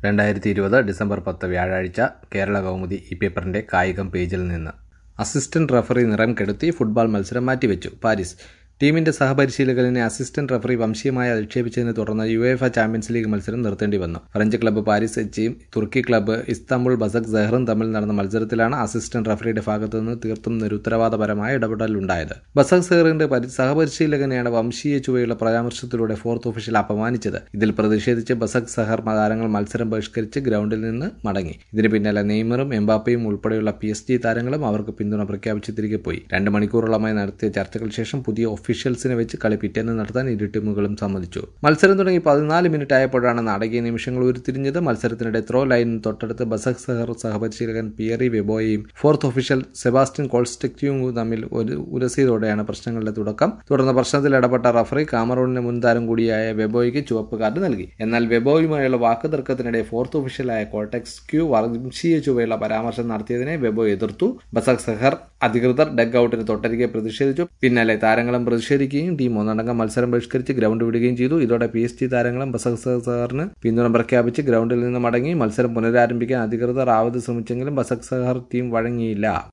രണ്ടായിരത്തി ഇരുപത് ഡിസംബർ പത്ത് വ്യാഴാഴ്ച കേരള കൗമുദി ഈ പേപ്പറിന്റെ കായികം പേജിൽ നിന്ന് അസിസ്റ്റന്റ് റഫറി നിറം കെടുത്തി ഫുട്ബോൾ മത്സരം മാറ്റിവെച്ചു പാരീസ് ടീമിന്റെ സഹപരിശീലകനെ അസിസ്റ്റന്റ് റഫറി വംശീയമായി അധിക്ഷേപിച്ചതിനെ തുടർന്ന് യുഎഫ ചാമ്പ്യൻസ് ലീഗ് മത്സരം നിർത്തേണ്ടി വന്നു ഫ്രഞ്ച് ക്ലബ്ബ് പാരീസ് എച്ചിയും തുർക്കി ക്ലബ്ബ് ഇസ്താംബുൾ ബസക് സെഹറും തമ്മിൽ നടന്ന മത്സരത്തിലാണ് അസിസ്റ്റന്റ് റഫറിയുടെ ഭാഗത്തു നിന്ന് തീർത്തും നിരുത്തരവാദപരമായ ഇടപെടലുണ്ടായത് ബസക് സെഹറിന്റെ സഹപരിശീലകനെയാണ് വംശീയ ചുവയുള്ള പരാമർശത്തിലൂടെ ഫോർത്ത് ഒഫീഷ്യൽ അപമാനിച്ചത് ഇതിൽ പ്രതിഷേധിച്ച് ബസക് സഹർ താരങ്ങൾ മത്സരം ബഹിഷ്കരിച്ച് ഗ്രൗണ്ടിൽ നിന്ന് മടങ്ങി ഇതിന് പിന്നാലെ നെയ്മറും എംബാപ്പയും ഉൾപ്പെടെയുള്ള പി എസ് ജി താരങ്ങളും അവർക്ക് പിന്തുണ പ്രഖ്യാപിച്ച് തിരികെ പോയി രണ്ട് മണിക്കൂറോളമായി നടത്തിയ ചർച്ചകൾക്ക് ശേഷം പുതിയ ഒഫീഷ്യൽസിനെ വെച്ച് കളി പിറ്റേന്ന് നടത്താൻ ഇരു ടീമുകളും സമ്മതിച്ചു മത്സരം തുടങ്ങി പതിനാല് മിനിറ്റ് ആയപ്പോഴാണ് നാടകീയ നിമിഷങ്ങൾ ഉരുത്തിരിഞ്ഞത് മത്സരത്തിനിടെ ത്രോ ലൈനിന് തൊട്ടടുത്ത് ബസക് സഹർ സഹപരിശീലകൻ പിയറി വെബോയും ഫോർത്ത് ഒഫീഷ്യൽ സെബാസ്റ്റ്യൻ കോൾസ്റ്റക്യൂവും തമ്മിൽ ഒരു ഉരസിയതോടെയാണ് പ്രശ്നങ്ങളുടെ തുടക്കം തുടർന്ന് പ്രശ്നത്തിൽ ഇടപെട്ട റഫറി കാമറൂണിന്റെ മുൻതാരം കൂടിയായ വെബോയ്ക്ക് ചുവപ്പ് കാർഡ് നൽകി എന്നാൽ വെബോയുമായുള്ള വാക്കുതർക്കത്തിനിടെ ഫോർത്ത് ഒഫീഷ്യലായ കോൾടെക്സ് ക്യൂ വംശീയ ചുവയുള്ള പരാമർശം നടത്തിയതിനെ വെബോ എതിർത്തു ബസക് സഹർ അധികൃതർ ഡഗ് ഔട്ടിന് തൊട്ടരികെ പ്രതിഷേധിച്ചു പിന്നാലെ താരങ്ങളും പ്രതിഷേധിക്കുകയും ടീം ഒന്നടങ്കം മത്സരം ബഹിഷ്കരിച്ച് ഗ്രൗണ്ട് വിടുകയും ചെയ്തു ഇതോടെ പി എസ് ടി താരങ്ങളും ബസക് സഹറിന് പിന്തുണ പ്രഖ്യാപിച്ച് ഗ്രൗണ്ടിൽ നിന്ന് മടങ്ങി മത്സരം പുനരാരംഭിക്കാൻ അധികൃതർ ആവത് ശ്രമിച്ചെങ്കിലും ബസക് സഹർ ടീം വഴങ്ങിയില്ല